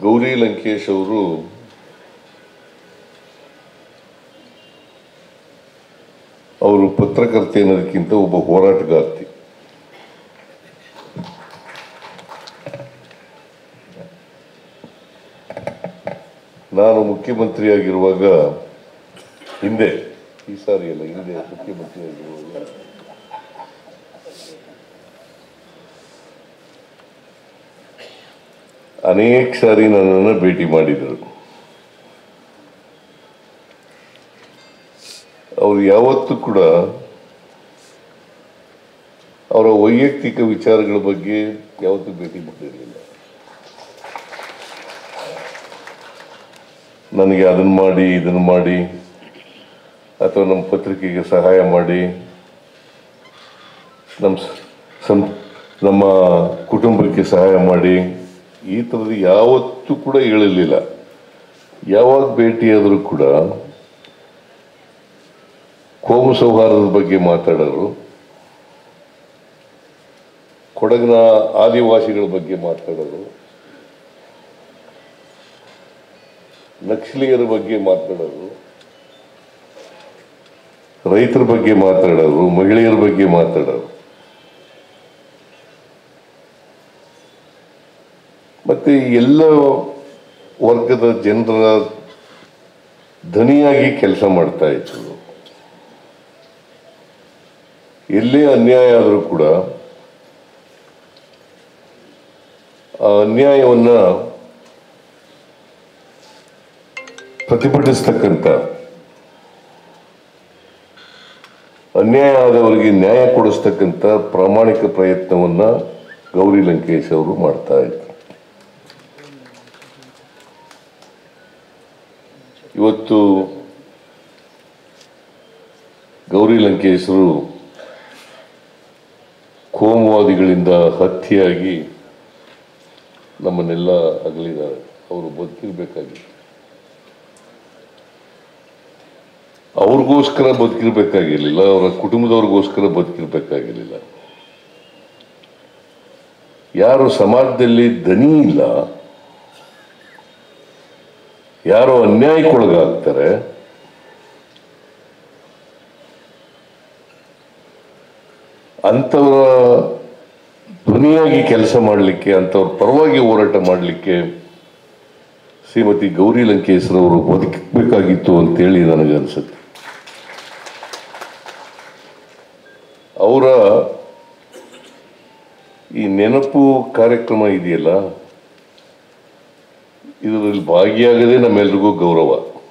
ಗೌರಿ ಲಂಕೇಶ್ ಅವರು ಅವರು ಪತ್ರಕರ್ತೆ ಅನ್ನೋದಕ್ಕಿಂತ ಒಬ್ಬ ಹೋರಾಟಗಾರ್ತಿ ನಾನು ಮುಖ್ಯಮಂತ್ರಿಯಾಗಿರುವಾಗ ಹಿಂದೆ ಈ ಸಾರಿ ಅಲ್ಲ ಹಿಂದೆ ಮುಖ್ಯಮಂತ್ರಿಯಾಗಿರುವಾಗ ಅನೇಕ ಸಾರಿ ನನ್ನನ್ನು ಭೇಟಿ ಮಾಡಿದರು ಅವರು ಯಾವತ್ತೂ ಕೂಡ ಅವರ ವೈಯಕ್ತಿಕ ವಿಚಾರಗಳ ಬಗ್ಗೆ ಯಾವತ್ತೂ ಭೇಟಿ ಮಾಡಿರಲಿಲ್ಲ ನನಗೆ ಅದನ್ನು ಮಾಡಿ ಇದನ್ನು ಮಾಡಿ ಅಥವಾ ನಮ್ಮ ಪತ್ರಿಕೆಗೆ ಸಹಾಯ ಮಾಡಿ ನಮ್ಮ ಸ- ಸಂ- ನಮ್ಮ ಕುಟುಂಬಕ್ಕೆ ಸಹಾಯ ಮಾಡಿ ಈ ಥರದ್ದು ಯಾವತ್ತೂ ಕೂಡ ಹೇಳಿರಲಿಲ್ಲ ಯಾವಾಗ ಭೇಟಿಯಾದರೂ ಕೂಡ ಕೋಮು ಸೌಹಾರ್ದದ ಬಗ್ಗೆ ಮಾತಾಡೋರು ಕೊಡಗಿನ ಆದಿವಾಸಿಗಳ ಬಗ್ಗೆ ಮಾತಾಡೋರು ನಕ್ಸಲೀಯರ ಬಗ್ಗೆ ಮಾತಾಡೋರು ರೈತರ ಬಗ್ಗೆ ಮಾತಾಡೋರು ಮಹಿಳೆಯರ ಬಗ್ಗೆ ಮಾತಾಡೋರು ಮತ್ತೆ ಎಲ್ಲ ವರ್ಗದ ಜನರ ಧನಿಯಾಗಿ ಕೆಲಸ ಮಾಡ್ತಾ ಇದ್ರು ಎಲ್ಲೇ ಅನ್ಯಾಯ ಆದರೂ ಕೂಡ ಆ ಅನ್ಯಾಯವನ್ನ ಪ್ರತಿಭಟಿಸ್ತಕ್ಕಂಥ ಅನ್ಯಾಯ ಆದವರಿಗೆ ನ್ಯಾಯ ಕೊಡಿಸ್ತಕ್ಕಂಥ ಪ್ರಾಮಾಣಿಕ ಪ್ರಯತ್ನವನ್ನ ಗೌರಿ ಲಂಕೇಶ್ ಅವರು ಮಾಡ್ತಾ ಇದ್ರು ಇವತ್ತು ಗೌರಿ ಲಂಕೇಶರು ಕೋಮುವಾದಿಗಳಿಂದ ಹತ್ಯೆಯಾಗಿ ನಮ್ಮನ್ನೆಲ್ಲ ಅಗಲಿದ್ದಾರೆ ಅವರು ಬದುಕಿರ್ಬೇಕಾಗಿತ್ತು ಅವ್ರಿಗೋಸ್ಕರ ಬದುಕಿರ್ಬೇಕಾಗಿರ್ಲಿಲ್ಲ ಅವರ ಕುಟುಂಬದವ್ರಿಗೋಸ್ಕರ ಬದುಕಿರ್ಬೇಕಾಗಿರ್ಲಿಲ್ಲ ಯಾರು ಸಮಾಜದಲ್ಲಿ ದನಿ ಇಲ್ಲ ಯಾರು ಅನ್ಯಾಯಕ್ಕೊಳಗಾಗ್ತಾರೆ ಅಂಥವರ ಧ್ವನಿಯಾಗಿ ಕೆಲಸ ಮಾಡಲಿಕ್ಕೆ ಅಂಥವ್ರ ಪರವಾಗಿ ಹೋರಾಟ ಮಾಡಲಿಕ್ಕೆ ಶ್ರೀಮತಿ ಗೌರಿ ಲಂಕೇಶ್ರವರು ಬದುಕಬೇಕಾಗಿತ್ತು ಅಂತೇಳಿ ನನಗನ್ಸುತ್ತೆ ಅವರ ಈ ನೆನಪು ಕಾರ್ಯಕ್ರಮ ಇದೆಯಲ್ಲ ಇದರಲ್ಲಿ ಭಾಗಿಯಾಗದೆ ನಮ್ಮೆಲ್ರಿಗೂ ಗೌರವ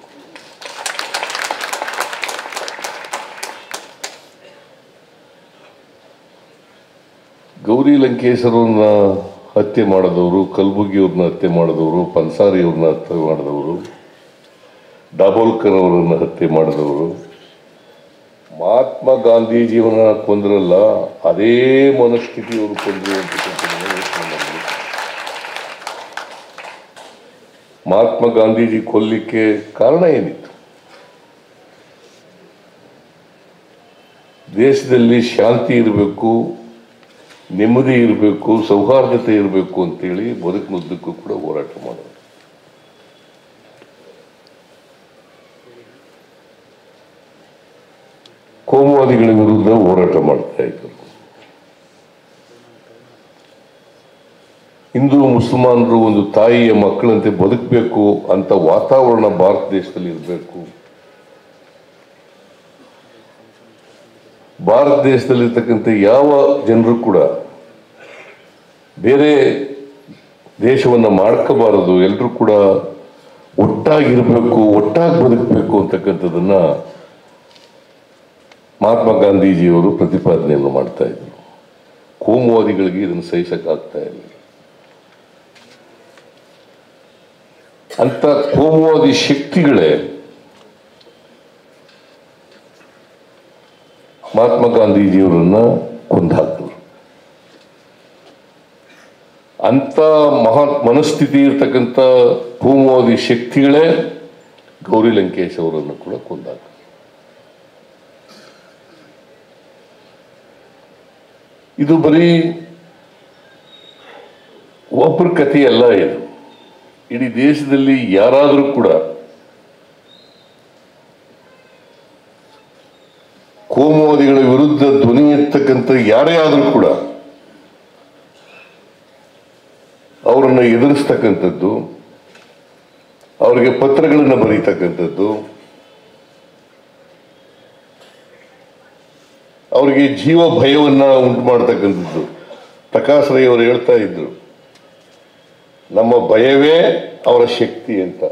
ಗೌರಿ ಲಂಕೇಶ್ವರನ್ನ ಹತ್ಯೆ ಮಾಡಿದವರು ಕಲ್ಬುರ್ಗಿಯವ್ರನ್ನ ಹತ್ಯೆ ಮಾಡಿದವರು ಪನ್ಸಾರಿಯವ್ರನ್ನ ಹತ್ಯೆ ಮಾಡಿದವರು ಡಾಬೋಲ್ಕರ್ ಅವರನ್ನ ಹತ್ಯೆ ಮಾಡಿದವರು ಮಹಾತ್ಮ ಗಾಂಧೀಜಿಯವನ್ನ ಕೊಂದ್ರಲ್ಲ ಅದೇ ಮನಸ್ಥಿತಿಯವರು ಕೊಂದ್ರು ಅಂತಕ್ಕಂಥದ್ದನ್ನ ಯೋಚನೆ ಮಾಡಿ ಮಹಾತ್ಮ ಗಾಂಧೀಜಿ ಕೊಲ್ಲಿಕ್ಕೆ ಕಾರಣ ಏನಿತ್ತು ದೇಶದಲ್ಲಿ ಶಾಂತಿ ಇರಬೇಕು ನೆಮ್ಮದಿ ಇರಬೇಕು ಸೌಹಾರ್ದತೆ ಇರಬೇಕು ಅಂತೇಳಿ ಬದುಕಿನುದ್ದಕ್ಕೂ ಕೂಡ ಹೋರಾಟ ಮಾಡೋದು ಕೋಮುವಾದಿಗಳ ವಿರುದ್ಧ ಹೋರಾಟ ಮಾಡ್ತಾ ಇದ್ದರು ಹಿಂದೂ ಮುಸಲ್ಮಾನರು ಒಂದು ತಾಯಿಯ ಮಕ್ಕಳಂತೆ ಬದುಕಬೇಕು ಅಂತ ವಾತಾವರಣ ಭಾರತ ದೇಶದಲ್ಲಿ ಇರಬೇಕು ಭಾರತ ದೇಶದಲ್ಲಿರ್ತಕ್ಕಂಥ ಯಾವ ಜನರು ಕೂಡ ಬೇರೆ ದೇಶವನ್ನ ಮಾಡ್ಕೋಬಾರದು ಎಲ್ಲರೂ ಕೂಡ ಒಟ್ಟಾಗಿರ್ಬೇಕು ಒಟ್ಟಾಗಿ ಬದುಕಬೇಕು ಅಂತಕ್ಕಂಥದ್ದನ್ನ ಮಹಾತ್ಮ ಗಾಂಧೀಜಿಯವರು ಪ್ರತಿಪಾದನೆಯನ್ನು ಮಾಡ್ತಾ ಇದ್ರು ಕೋಮುವಾದಿಗಳಿಗೆ ಇದನ್ನು ಸಹಿಸಕ್ಕಾಗ್ತಾ ಇಲ್ಲ ಅಂತ ಕೋಮುವಾದಿ ಶಕ್ತಿಗಳೇ ಮಹಾತ್ಮ ಗಾಂಧೀಜಿಯವರನ್ನ ಕೊಂದಾಕಿದ್ರು ಅಂತ ಮಹಾ ಮನಸ್ಥಿತಿ ಇರ್ತಕ್ಕಂಥ ಕೋಮುವಾದಿ ಶಕ್ತಿಗಳೇ ಗೌರಿ ಲಂಕೇಶ್ ಅವರನ್ನು ಕೂಡ ಕೊಂದಾಕಿದ್ರು ಇದು ಬರೀ ಒಬ್ಬರ ಕಥೆಯಲ್ಲ ಇದು ಇಡೀ ದೇಶದಲ್ಲಿ ಯಾರಾದರೂ ಕೂಡ ಕೋಮುವಾದಿಗಳ ವಿರುದ್ಧ ಧ್ವನಿ ಎತ್ತಕ್ಕಂಥ ಯಾರೇ ಆದರೂ ಕೂಡ ಅವರನ್ನು ಎದುರಿಸ್ತಕ್ಕಂಥದ್ದು ಅವರಿಗೆ ಪತ್ರಗಳನ್ನು ಬರೀತಕ್ಕಂಥದ್ದು ಅವರಿಗೆ ಜೀವ ಭಯವನ್ನ ಉಂಟು ಮಾಡ್ತಕ್ಕಂಥದ್ದು ಪ್ರಕಾಶ್ ರೈ ಅವರು ಹೇಳ್ತಾ ಇದ್ರು ನಮ್ಮ ಭಯವೇ ಅವರ ಶಕ್ತಿ ಅಂತ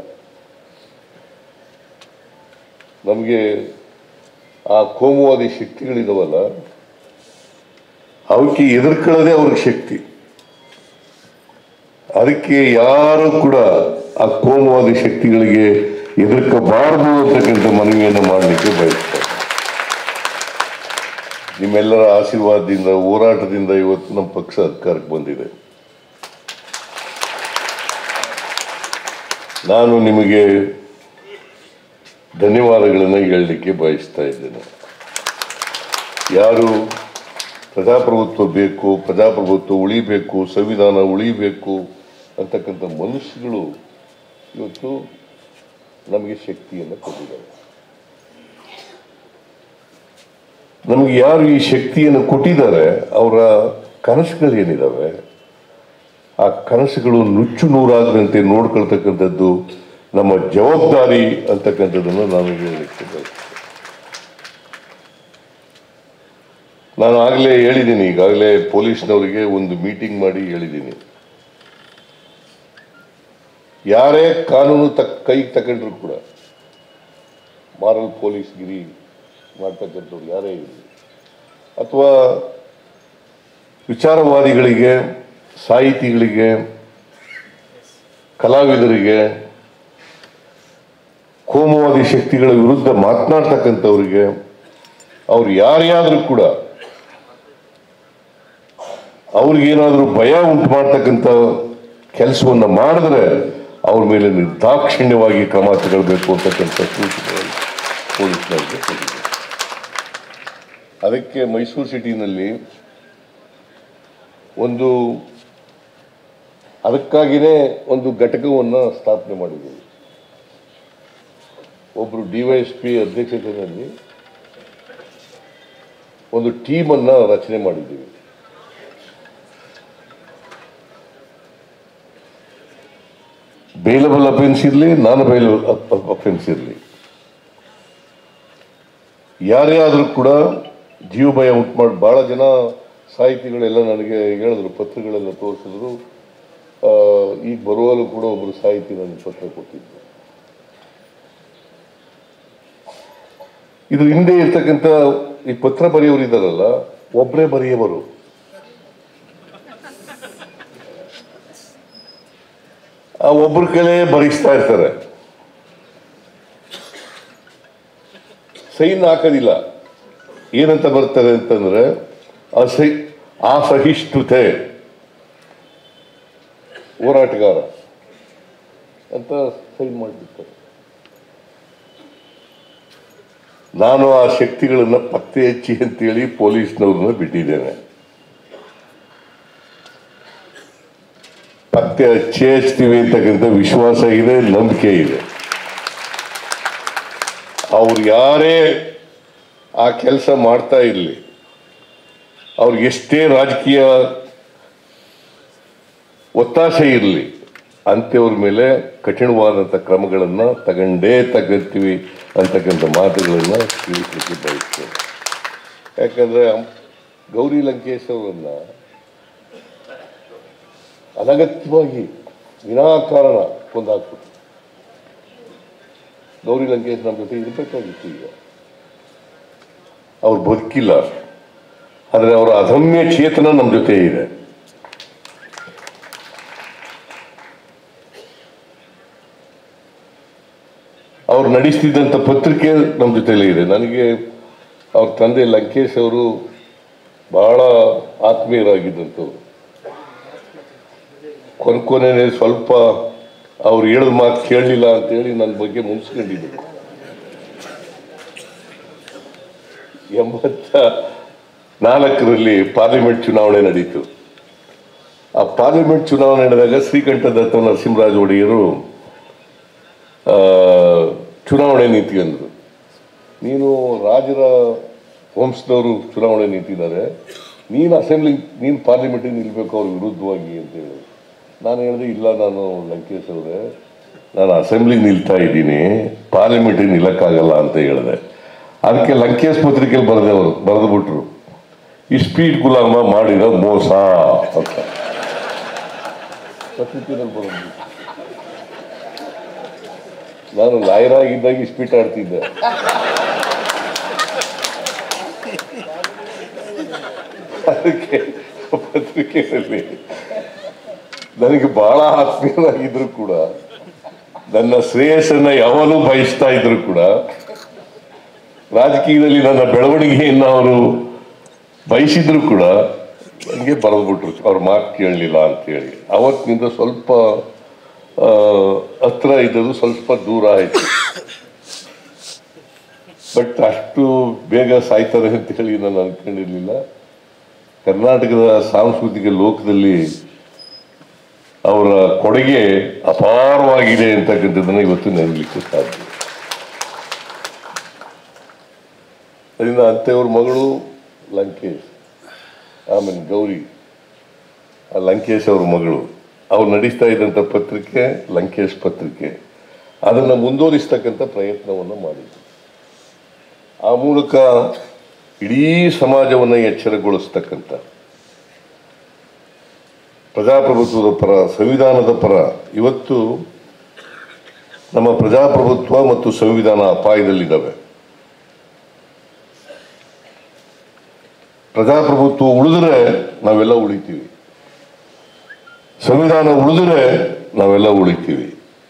ನಮಗೆ ಆ ಕೋಮುವಾದಿ ಶಕ್ತಿಗಳಿದಾವಲ್ಲ ಅವಕ್ಕೆ ಎದುರ್ಕೊಳ್ಳೋದೇ ಅವ್ರಿಗೆ ಶಕ್ತಿ ಅದಕ್ಕೆ ಯಾರು ಕೂಡ ಆ ಕೋಮುವಾದಿ ಶಕ್ತಿಗಳಿಗೆ ಎದುರ್ಕಬಾರದು ಅಂತಕ್ಕಂಥ ಮನವಿಯನ್ನು ಮಾಡಲಿಕ್ಕೆ ಬಯಸ್ತಾರೆ ನಿಮ್ಮೆಲ್ಲರ ಆಶೀರ್ವಾದದಿಂದ ಹೋರಾಟದಿಂದ ಇವತ್ತು ನಮ್ಮ ಪಕ್ಷ ಅಧಿಕಾರಕ್ಕೆ ಬಂದಿದೆ ನಾನು ನಿಮಗೆ ಧನ್ಯವಾದಗಳನ್ನು ಹೇಳಲಿಕ್ಕೆ ಬಯಸ್ತಾ ಇದ್ದೇನೆ ಯಾರು ಪ್ರಜಾಪ್ರಭುತ್ವ ಬೇಕು ಪ್ರಜಾಪ್ರಭುತ್ವ ಉಳಿಬೇಕು ಸಂವಿಧಾನ ಉಳಿಬೇಕು ಅಂತಕ್ಕಂಥ ಮನುಷ್ಯಗಳು ಇವತ್ತು ನಮಗೆ ಶಕ್ತಿಯನ್ನು ಕೊಟ್ಟಿದ್ದಾರೆ ನಮಗೆ ಯಾರು ಈ ಶಕ್ತಿಯನ್ನು ಕೊಟ್ಟಿದ್ದಾರೆ ಅವರ ಕನಸುಗಳೇನಿದಾವೆ ಆ ಕನಸುಗಳು ನುಚ್ಚು ನೂರಾಗದಂತೆ ನೋಡ್ಕೊಳ್ತಕ್ಕಂಥದ್ದು ನಮ್ಮ ಜವಾಬ್ದಾರಿ ಅಂತಕ್ಕಂಥದ್ದನ್ನು ನಾನು ಹೇಳಲಿಕ್ಕೆ ಬಯಸ್ತೇನೆ ನಾನು ಆಗಲೇ ಹೇಳಿದ್ದೀನಿ ಈಗಾಗಲೇ ಪೊಲೀಸ್ನವರಿಗೆ ಒಂದು ಮೀಟಿಂಗ್ ಮಾಡಿ ಹೇಳಿದ್ದೀನಿ ಯಾರೇ ಕಾನೂನು ತಕ್ ಕೈಗೆ ತಗೊಂಡ್ರು ಕೂಡ ಮಾರಲ್ ಪೊಲೀಸ್ಗಿರಿ ಮಾಡ್ತಕ್ಕಂಥವ್ರು ಯಾರೇ ಇರಲಿ ಅಥವಾ ವಿಚಾರವಾದಿಗಳಿಗೆ ಸಾಹಿತಿಗಳಿಗೆ ಕಲಾವಿದರಿಗೆ ಕೋಮುವಾದಿ ಶಕ್ತಿಗಳ ವಿರುದ್ಧ ಮಾತನಾಡ್ತಕ್ಕಂಥವ್ರಿಗೆ ಅವ್ರು ಯಾರ್ಯಾದ್ರೂ ಕೂಡ ಅವ್ರಿಗೇನಾದ್ರೂ ಭಯ ಉಂಟು ಮಾಡ್ತಕ್ಕಂಥ ಕೆಲಸವನ್ನ ಮಾಡಿದ್ರೆ ಅವ್ರ ಮೇಲೆ ನಿರ್ದಾಕ್ಷಿಣ್ಯವಾಗಿ ಕ್ರಮ ತಗೊಳ್ಬೇಕು ಅಂತಕ್ಕಂಥ ಸೂಚನೆಗಳನ್ನು ಪೊಲೀಸ್ನವರಿಗೆ ಕೊಟ್ಟಿದ್ದಾರೆ ಅದಕ್ಕೆ ಮೈಸೂರು ಸಿಟಿನಲ್ಲಿ ಒಂದು ಅದಕ್ಕಾಗಿಯೇ ಒಂದು ಘಟಕವನ್ನು ಸ್ಥಾಪನೆ ಮಾಡಿದ್ದೀವಿ ಒಬ್ಬರು ಡಿವೈಎಸ್ಪಿ ಅಧ್ಯಕ್ಷತೆಯಲ್ಲಿ ಒಂದು ಟೀಮನ್ನು ರಚನೆ ಮಾಡಿದ್ದೀವಿ ಬೇಲಬಲ್ ಅಫೆನ್ಸ್ ಇರಲಿ ನಾನ್ ಬೇಲಬಲ್ ಅಫೆನ್ಸ್ ಇರಲಿ ಯಾರೇ ಆದರೂ ಕೂಡ ಜೀವ ಭಯ ಉಂಟು ಮಾಡಿ ಭಾಳ ಜನ ಸಾಹಿತಿಗಳೆಲ್ಲ ನನಗೆ ಹೇಳಿದ್ರು ಪತ್ರಗಳೆಲ್ಲ ತೋರಿಸಿದ್ರು ಆ, ಈಗ ಬರುವಾಗಲೂ ಕೂಡ ಒಬ್ಬರು ಸಾಹಿತಿ ನನಗೆ ಪತ್ರ ಕೊಟ್ಟಿದ್ರು ಇದ್ರ ಹಿಂದೆ ಇರ್ತಕ್ಕಂಥ ಈ ಪತ್ರ ಬರೆಯೋರು ಇದ್ದಾರಲ್ಲ ಒಬ್ಬರೇ ಬರೆಯುವರು ಆ ಒಬ್ಬರ ಕೈಲೇ ಬರೆಸ್ತಾ ಇರ್ತಾರೆ ಸೈನ್ ಹಾಕೋದಿಲ್ಲ ಏನಂತ ಬರ್ತದೆ ಅಂತಂದ್ರೆ ಅಸಹಿ ಅಸಹಿಷ್ಣುತೆ ಹೋರಾಟಗಾರ ಅಂತ ಸೈನ್ ಮಾಡಿರ್ತಾರೆ ನಾನು ಆ ಶಕ್ತಿಗಳನ್ನ ಪತ್ತೆ ಹಚ್ಚಿ ಅಂತೇಳಿ ಪೊಲೀಸ್ನವ್ರನ್ನ ಬಿಟ್ಟಿದ್ದೇನೆ ಪತ್ತೆ ಹಚ್ಚಿ ಹಚ್ತೀವಿ ಅಂತಕ್ಕಂಥ ವಿಶ್ವಾಸ ಇದೆ ನಂಬಿಕೆ ಇದೆ ಅವ್ರು ಯಾರೇ ಆ ಕೆಲಸ ಮಾಡ್ತಾ ಇರಲಿ ಅವ್ರಿಗೆ ಎಷ್ಟೇ ರಾಜಕೀಯ ಒತ್ತಾಸೆ ಇರಲಿ ಅಂಥವ್ರ ಮೇಲೆ ಕಠಿಣವಾದಂಥ ಕ್ರಮಗಳನ್ನು ತಗೊಂಡೇ ತಗೊಳ್ತೀವಿ ಅಂತಕ್ಕಂಥ ಮಾತುಗಳನ್ನು ತಿಳಿಸ್ಲಿಕ್ಕೆ ಬಯಸ್ತೇನೆ ಯಾಕಂದ್ರೆ ಗೌರಿ ಲಂಕೇಶ್ ಅವರನ್ನ ಅನಗತ್ಯವಾಗಿ ವಿನಾಕಾರಣ ಕೊಂದಾಕ್ಬಿಟ್ಟು ಗೌರಿ ಲಂಕೇಶ್ ನಮ್ಮ ಜೊತೆ ಇರಬೇಕಾಗಿತ್ತು ಈಗ ಅವ್ರು ಬದುಕಿಲ್ಲ ಆದರೆ ಅವರ ಅದಮ್ಯ ಚೇತನ ನಮ್ಮ ಜೊತೆ ಇದೆ ಅವ್ರು ನಡೆಸ್ತಿದ್ದಂಥ ಪತ್ರಿಕೆ ನಮ್ಮ ಜೊತೆಲೇ ಇದೆ ನನಗೆ ಅವ್ರ ತಂದೆ ಲಂಕೇಶ್ ಅವರು ಬಹಳ ಆತ್ಮೀಯರಾಗಿದ್ದಂಥವ್ರು ಕೊನೆ ಸ್ವಲ್ಪ ಅವ್ರು ಹೇಳಿದ ಮಾತು ಕೇಳಲಿಲ್ಲ ಅಂತೇಳಿ ನನ್ನ ಬಗ್ಗೆ ಮುನ್ಸ್ಕೊಂಡಿದ್ರು ಎಂಬತ್ತ ನಾಲ್ಕರಲ್ಲಿ ಪಾರ್ಲಿಮೆಂಟ್ ಚುನಾವಣೆ ನಡೀತು ಆ ಪಾರ್ಲಿಮೆಂಟ್ ಚುನಾವಣೆ ನಡೆದಾಗ ಶ್ರೀಕಂಠದತ್ತ ನರಸಿಂಹರಾಜ ಒಡೆಯರು ಆ, ಚುನಾವಣೆ ನಿಂತ್ಕೊಂಡ್ರು ನೀನು ರಾಜರ ವಂಶದವರು ಚುನಾವಣೆ ನಿಂತಿದ್ದಾರೆ ನೀನು ಅಸೆಂಬ್ಲಿ ನೀನು ಪಾರ್ಲಿಮೆಂಟಿಗೆ ನಿಲ್ಬೇಕು ಅವ್ರ ವಿರುದ್ಧವಾಗಿ ಅಂತ ಹೇಳಿದ್ರು ನಾನು ಹೇಳಿದೆ ಇಲ್ಲ ನಾನು ಲಂಕೇಶ್ ಅವರೇ ನಾನು ಅಸೆಂಬ್ಲಿಗೆ ನಿಲ್ತಾ ಇದ್ದೀನಿ ಪಾರ್ಲಿಮೆಂಟಿಗೆ ನಿಲ್ಲಕ್ಕಾಗಲ್ಲ ಅಂತ ಹೇಳಿದೆ ಅದಕ್ಕೆ ಲಂಕೇಶ್ ಪತ್ರಿಕೆಯಲ್ಲಿ ಬರೆದವರು ಬರೆದು ಬಿಟ್ರು ಈ ಸ್ಪೀಡ್ ಗುಲಾಮ ಮಾಡಿದ ಮೋಸ ಅಂತ ಪತ್ರಿಕೆಯಲ್ಲಿ ಬರೆದು ನಾನು ಲಾಯರ್ ಆಗಿದ್ದಾಗ ಇಸ್ಪೀಟ್ ಆಡ್ತಿದ್ದೆ ಅದಕ್ಕೆ ಪತ್ರಿಕೆಯಲ್ಲಿ ನನಗೆ ಬಹಳ ಆತ್ಮೀಯರಾಗಿದ್ರು ಕೂಡ ನನ್ನ ಶ್ರೇಯಸ್ಸನ್ನ ಯಾವಾಗಲೂ ಬಯಸ್ತಾ ಇದ್ರು ಕೂಡ ರಾಜಕೀಯದಲ್ಲಿ ನನ್ನ ಬೆಳವಣಿಗೆಯನ್ನು ಅವರು ಬಯಸಿದ್ರು ಕೂಡ ಹಂಗೆ ಬರೆದ್ಬಿಟ್ರು ಅವ್ರ ಮಾತು ಕೇಳಲಿಲ್ಲ ಅಂತೇಳಿ ಅವತ್ತಿನಿಂದ ಸ್ವಲ್ಪ ಆ, ಹತ್ರ ಇದ್ದದ್ದು ಸ್ವಲ್ಪ ದೂರ ಆಯಿತು ಬಟ್ ಅಷ್ಟು ಬೇಗ ಸಾಯ್ತಾರೆ ಅಂತ ಹೇಳಿ ನಾನು ಅನ್ಕೊಂಡಿರ್ಲಿಲ್ಲ ಕರ್ನಾಟಕದ ಸಾಂಸ್ಕೃತಿಕ ಲೋಕದಲ್ಲಿ ಅವರ ಕೊಡುಗೆ ಅಪಾರವಾಗಿದೆ ಅಂತಕ್ಕಂಥದ್ದನ್ನು ಇವತ್ತು ನೆನಲಿಕ್ಕೆ ಸಾಧ್ಯ ಅದರಿಂದ ಅಂತೆಯವ್ರ ಮಗಳು ಲಂಕೇಶ್ ಆಮೇಲೆ ಗೌರಿ ಆ ಲಂಕೇಶ್ ಅವ್ರ ಮಗಳು ಅವ್ರು ನಡೆಸ್ತಾ ಇದ್ದಂಥ ಪತ್ರಿಕೆ ಲಂಕೇಶ್ ಪತ್ರಿಕೆ ಅದನ್ನು ಮುಂದುವರಿಸ್ತಕ್ಕಂಥ ಪ್ರಯತ್ನವನ್ನು ಮಾಡಿದ್ರು ಆ ಮೂಲಕ ಇಡೀ ಸಮಾಜವನ್ನು ಎಚ್ಚರಗೊಳಿಸ್ತಕ್ಕಂಥ ಪ್ರಜಾಪ್ರಭುತ್ವದ ಪರ ಸಂವಿಧಾನದ ಪರ ಇವತ್ತು ನಮ್ಮ ಪ್ರಜಾಪ್ರಭುತ್ವ ಮತ್ತು ಸಂವಿಧಾನ ಅಪಾಯದಲ್ಲಿದ್ದಾವೆ ಪ್ರಜಾಪ್ರಭುತ್ವ ಉಳಿದ್ರೆ ನಾವೆಲ್ಲ ಉಳಿತೀವಿ ಸಂವಿಧಾನ ಉಳಿದ್ರೆ ನಾವೆಲ್ಲ ಉಳಿತೀವಿ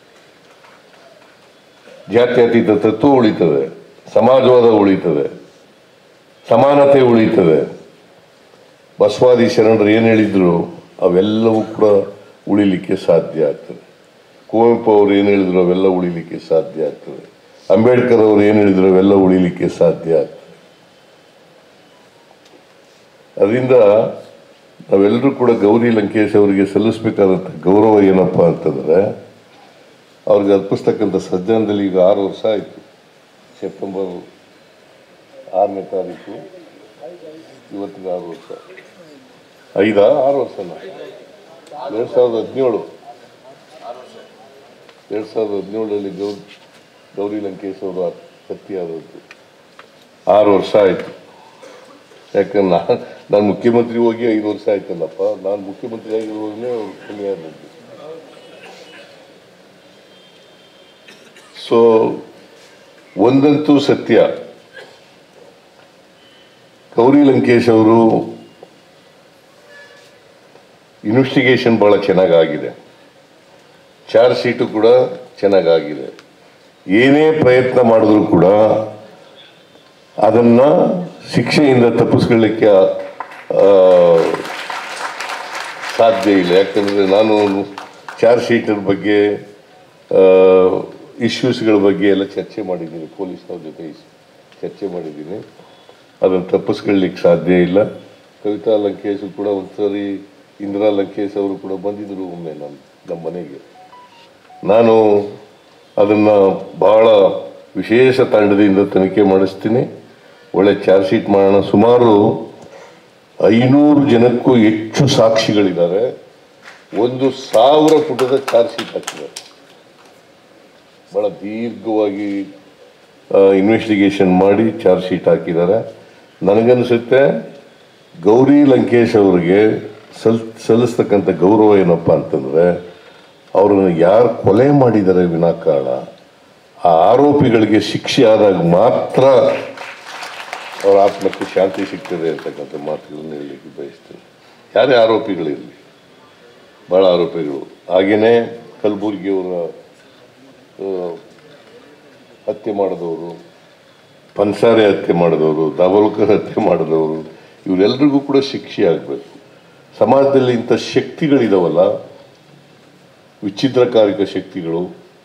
ಜಾತ್ಯತೀತ ತತ್ವ ಉಳಿತದೆ ಸಮಾಜವಾದ ಉಳಿತದೆ ಸಮಾನತೆ ಉಳಿತದೆ ಬಸವಾದಿ ಶರಣರು ಏನು ಹೇಳಿದ್ರು ಅವೆಲ್ಲವೂ ಕೂಡ ಉಳಿಲಿಕ್ಕೆ ಸಾಧ್ಯ ಆಗ್ತದೆ ಕುವೆಂಪು ಅವರು ಏನು ಹೇಳಿದ್ರು ಅವೆಲ್ಲ ಉಳಿಲಿಕ್ಕೆ ಸಾಧ್ಯ ಆಗ್ತದೆ ಅಂಬೇಡ್ಕರ್ ಅವರು ಏನು ಹೇಳಿದ್ರು ಅವೆಲ್ಲ ಉಳಿಲಿಕ್ಕೆ ಸಾಧ್ಯ ಆಗ್ತದೆ ಅದರಿಂದ ನಾವೆಲ್ಲರೂ ಕೂಡ ಗೌರಿ ಲಂಕೇಶ್ ಅವರಿಗೆ ಸಲ್ಲಿಸಬೇಕಾದಂಥ ಗೌರವ ಏನಪ್ಪ ಅಂತಂದ್ರೆ ಅವ್ರಿಗೆ ಅರ್ಪಿಸ್ತಕ್ಕಂಥ ಸಜ್ಜನದಲ್ಲಿ ಈಗ ಆರು ವರ್ಷ ಆಯಿತು ಸೆಪ್ಟೆಂಬರ್ ಆರನೇ ತಾರೀಕು ಇವತ್ತಿಗೆ ಆರು ವರ್ಷ ಐದಾ ಆರು ವರ್ಷನ ಎರಡು ಸಾವಿರದ ಹದಿನೇಳು ಎರಡು ಸಾವಿರದ ಹದಿನೇಳರಲ್ಲಿ ಗೌರಿ ಗೌರಿ ಲಂಕೇಶ್ ಅವರು ಹತ್ಯೆಯಾದದ್ದು ಆರು ವರ್ಷ ಆಯಿತು ಯಾಕಂದ್ರೆ ನಾನು ನಾನು ಮುಖ್ಯಮಂತ್ರಿ ಹೋಗಿ ಐದು ವರ್ಷ ಆಯ್ತಲ್ಲಪ್ಪ ನಾನು ಮುಖ್ಯಮಂತ್ರಿ ಆಗಿರುವಾಗಲೇ ಅವ್ರು ಕಮ್ಮಿ ಆದದ್ದು ಸೊ ಒಂದಂತೂ ಸತ್ಯ ಗೌರಿ ಲಂಕೇಶ್ ಅವರು ಇನ್ವೆಸ್ಟಿಗೇಷನ್ ಬಹಳ ಚೆನ್ನಾಗಾಗಿದೆ ಚಾರ್ಜ್ ಶೀಟು ಕೂಡ ಚೆನ್ನಾಗಾಗಿದೆ ಏನೇ ಪ್ರಯತ್ನ ಮಾಡಿದ್ರು ಕೂಡ ಅದನ್ನ ಶಿಕ್ಷೆಯಿಂದ ತಪ್ಪಿಸ್ಕೊಳ್ಳಿಕ್ಕೆ ಆ, ಸಾಧ್ಯ ಇಲ್ಲ ಯಾಕಂದ್ರೆ ನಾನು ಚಾರ್ಜ್ ಶೀಟರ್ ಬಗ್ಗೆ ಇಶ್ಯೂಸ್ಗಳ ಬಗ್ಗೆ ಎಲ್ಲ ಚರ್ಚೆ ಮಾಡಿದ್ದೀನಿ ಪೊಲೀಸ್ನವ್ರ ಜೊತೆ ಇಸ್- ಚರ್ಚೆ ಮಾಡಿದ್ದೀನಿ ಅದನ್ನು ತಪ್ಪಿಸ್ಕೊಳ್ಳಿಕ್ಕೆ ಸಾಧ್ಯ ಇಲ್ಲ ಕವಿತಾ ಲಂಕೇಶ್ ಕೂಡ ಒಂದ್ಸರಿ ಇಂದಿರಾ ಲಂಕೇಶ್ ಅವರು ಕೂಡ ಬಂದಿದ್ರು ಒಮ್ಮೆ ನಮ್ಮ ನಮ್ಮ ಮನೆಗೆ ನಾನು ಅದನ್ನು ಬಹಳ ವಿಶೇಷ ತಂಡದಿಂದ ತನಿಖೆ ಮಾಡಿಸ್ತೀನಿ ಒಳ್ಳೆ ಚಾರ್ಜ್ ಶೀಟ್ ಮಾಡೋಣ ಸುಮಾರು ಐನೂರು ಜನಕ್ಕೂ ಹೆಚ್ಚು ಸಾಕ್ಷಿಗಳಿದ್ದಾರೆ ಒಂದು ಸಾವಿರ ಪುಟದ ಚಾರ್ಜ್ ಶೀಟ್ ಹಾಕಿದ್ದಾರೆ ಬಹಳ ದೀರ್ಘವಾಗಿ ಇನ್ವೆಸ್ಟಿಗೇಷನ್ ಮಾಡಿ ಚಾರ್ಜ್ ಶೀಟ್ ಹಾಕಿದ್ದಾರೆ ನನಗನ್ಸುತ್ತೆ ಗೌರಿ ಲಂಕೇಶ್ ಅವರಿಗೆ ಸಲ್ ಸಲ್ಲಿಸ್ತಕ್ಕಂಥ ಗೌರವ ಏನಪ್ಪ ಅಂತಂದ್ರೆ ಅವ್ರನ್ನ ಯಾರು ಕೊಲೆ ಮಾಡಿದ್ದಾರೆ ವಿನಾಕಾರಣ ಆ ಆರೋಪಿಗಳಿಗೆ ಶಿಕ್ಷೆ ಆದಾಗ ಮಾತ್ರ ಅವರ ಆತ್ಮಕ್ಕೆ ಶಾಂತಿ ಸಿಗ್ತದೆ ಅಂತಕ್ಕಂಥ ಮಾತುಗಳನ್ನು ಹೇಳಲಿಕ್ಕೆ ಬಯಸ್ತೇನೆ ಯಾರೇ ಆರೋಪಿಗಳಿರಲಿ ಭಾಳ ಆರೋಪಿಗಳು ಹಾಗೇನೆ ಕಲಬುರ್ಗಿಯವರ ಆ, ಹತ್ಯೆ ಮಾಡಿದವರು ಪನ್ಸಾರೆ ಹತ್ಯೆ ಮಾಡಿದವರು ದಾವಲ್ಕರ್ ಹತ್ಯೆ ಮಾಡಿದವರು ಇವರೆಲ್ಲರಿಗೂ ಕೂಡ ಶಿಕ್ಷೆ ಆಗಬೇಕು ಸಮಾಜದಲ್ಲಿ ಇಂಥ ಶಕ್ತಿಗಳಿದಾವಲ್ಲ ವಿಚ್ಛಿದ್ರಕಾರಿಕ ಶಕ್ತಿಗಳು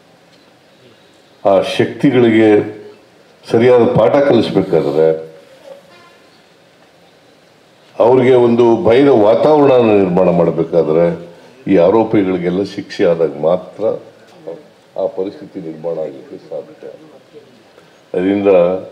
ಆ ಶಕ್ತಿಗಳಿಗೆ ಸರಿಯಾದ ಪಾಠ ಕಲಿಸ್ಬೇಕಾದ್ರೆ ಅವ್ರಿಗೆ ಒಂದು ಭಯದ ವಾತಾವರಣ ನಿರ್ಮಾಣ ಮಾಡಬೇಕಾದ್ರೆ ಈ ಆರೋಪಿಗಳಿಗೆಲ್ಲ ಶಿಕ್ಷೆ ಆದಾಗ ಮಾತ್ರ ಆ ಪರಿಸ್ಥಿತಿ ನಿರ್ಮಾಣ ಆಗಲಿಕ್ಕೆ ಸಾಧ್ಯ ಅದರಿಂದ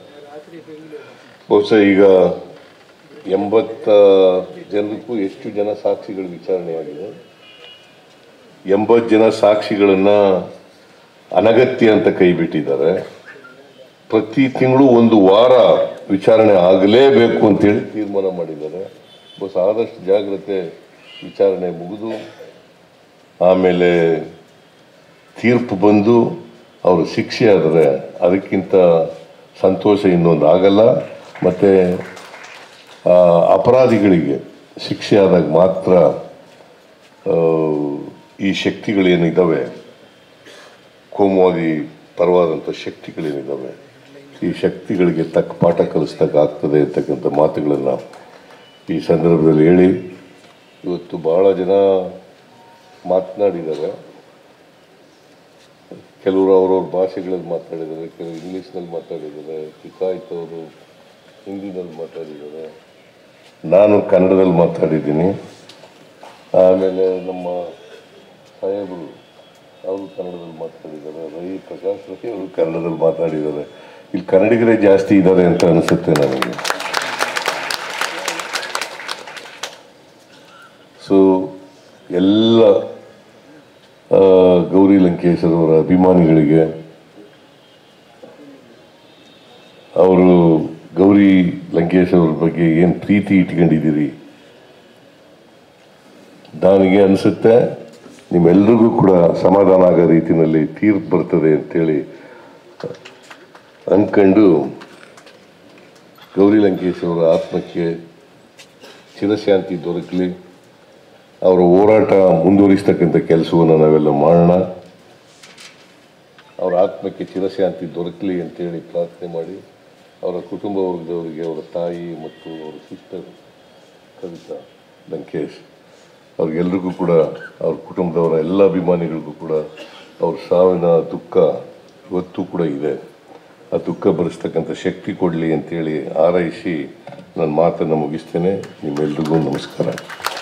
ಬಹುಶಃ ಈಗ ಎಂಬತ್ತ ಜನಕ್ಕೂ ಎಷ್ಟು ಜನ ಸಾಕ್ಷಿಗಳು ವಿಚಾರಣೆಯಾಗಿದೆ ಎಂಬತ್ತು ಜನ ಸಾಕ್ಷಿಗಳನ್ನ ಅನಗತ್ಯ ಅಂತ ಕೈ ಬಿಟ್ಟಿದ್ದಾರೆ ಪ್ರತಿ ತಿಂಗಳು ಒಂದು ವಾರ ವಿಚಾರಣೆ ಆಗಲೇಬೇಕು ಅಂತೇಳಿ ತೀರ್ಮಾನ ಮಾಡಿದ್ದಾರೆ ಬಸ್ ಆದಷ್ಟು ಜಾಗ್ರತೆ ವಿಚಾರಣೆ ಮುಗಿದು ಆಮೇಲೆ ತೀರ್ಪು ಬಂದು ಅವರು ಶಿಕ್ಷೆ ಆದರೆ ಅದಕ್ಕಿಂತ ಸಂತೋಷ ಇನ್ನೊಂದು ಆಗಲ್ಲ ಮತ್ತು ಅಪರಾಧಿಗಳಿಗೆ ಶಿಕ್ಷೆ ಆದಾಗ ಮಾತ್ರ ಆ, ಈ ಶಕ್ತಿಗಳೇನಿದ್ದಾವೆ ಕೋಮುವಾದಿ ಪರವಾದಂಥ ಶಕ್ತಿಗಳೇನಿದ್ದಾವೆ ಈ ಶಕ್ತಿಗಳಿಗೆ ತಕ್ಕ ಪಾಠ ಕಲಿಸ್ತಕ್ಕ ಆಗ್ತದೆ ಅಂತಕ್ಕಂಥ ಮಾತುಗಳನ್ನು ಈ ಸಂದರ್ಭದಲ್ಲಿ ಹೇಳಿ ಇವತ್ತು ಬಹಳ ಜನ ಮಾತನಾಡಿದ್ದಾರೆ ಕೆಲವರು ಅವ್ರವ್ರ ಭಾಷೆಗಳಲ್ಲಿ ಮಾತಾಡಿದ್ದಾರೆ ಕೆಲವರು ಇಂಗ್ಲೀಷ್ನಲ್ಲಿ ಮಾತಾಡಿದ್ದಾರೆ ಟಿಕಾಯ್ತ್ ಅವರು ಹಿಂದಿನಲ್ಲಿ ಮಾತಾಡಿದ್ದಾರೆ ನಾನು ಕನ್ನಡದಲ್ಲಿ ಮಾತಾಡಿದ್ದೀನಿ ಆಮೇಲೆ ನಮ್ಮ ಸಾಹೇಬರು ಅವರು ಕನ್ನಡದಲ್ಲಿ ಮಾತಾಡಿದ್ದಾರೆ ರೈ ಪ್ರಕಾಶ್ ರೈ ಅವರು ಕನ್ನಡದಲ್ಲಿ ಮಾತಾಡಿದ್ದಾರೆ ಇಲ್ಲಿ ಕನ್ನಡಿಗರೇ ಜಾಸ್ತಿ ಇದ್ದಾರೆ ಅಂತ ಅನಿಸುತ್ತೆ ನನಗೆ ಸೊ ಎಲ್ಲ ಆ, ಗೌರಿ ಲಂಕೇಶ್ ಅವರ ಅಭಿಮಾನಿಗಳಿಗೆ ಅವರು ಗೌರಿ ಲಂಕೇಶ್ ಅವ್ರ ಬಗ್ಗೆ ಏನು ಪ್ರೀತಿ ಇಟ್ಕೊಂಡಿದ್ದೀರಿ ನನಗೆ ಅನಿಸುತ್ತೆ ನಿಮ್ಮೆಲ್ರಿಗೂ ಕೂಡ ಸಮಾಧಾನ ಆಗೋ ರೀತಿಯಲ್ಲಿ ತೀರ್ಪು ಬರ್ತದೆ ಅಂತೇಳಿ ಅಂದ್ಕೊಂಡು ಗೌರಿ ಲಂಕೇಶ್ ಅವರ ಆತ್ಮಕ್ಕೆ ಚಿರಶಾಂತಿ ದೊರಕಲಿ ಅವರ ಹೋರಾಟ ಮುಂದುವರಿಸ್ತಕ್ಕಂಥ ಕೆಲಸವನ್ನು ನಾವೆಲ್ಲ ಮಾಡೋಣ ಅವರ ಆತ್ಮಕ್ಕೆ ಚಿರಶಾಂತಿ ದೊರಕಲಿ ಅಂತೇಳಿ ಪ್ರಾರ್ಥನೆ ಮಾಡಿ ಅವರ ಕುಟುಂಬ ವರ್ಗದವರಿಗೆ ಅವರ ತಾಯಿ ಮತ್ತು ಅವರ ಸಿಸ್ಟರ್ ಕವಿತಾ ಲಂಕೇಶ್ ಅವ್ರಿಗೆಲ್ರಿಗೂ ಕೂಡ ಅವ್ರ ಕುಟುಂಬದವರ ಎಲ್ಲ ಅಭಿಮಾನಿಗಳಿಗೂ ಕೂಡ ಅವ್ರ ಸಾವಿನ ದುಃಖ ಇವತ್ತೂ ಕೂಡ ಇದೆ ಆ ದುಃಖ ಭರಿಸ್ತಕ್ಕಂಥ ಶಕ್ತಿ ಕೊಡಲಿ ಅಂತೇಳಿ ಹಾರೈಸಿ ನನ್ನ ಮಾತನ್ನು ಮುಗಿಸ್ತೇನೆ ನಿಮ್ಮೆಲ್ರಿಗೂ ನಮಸ್ಕಾರ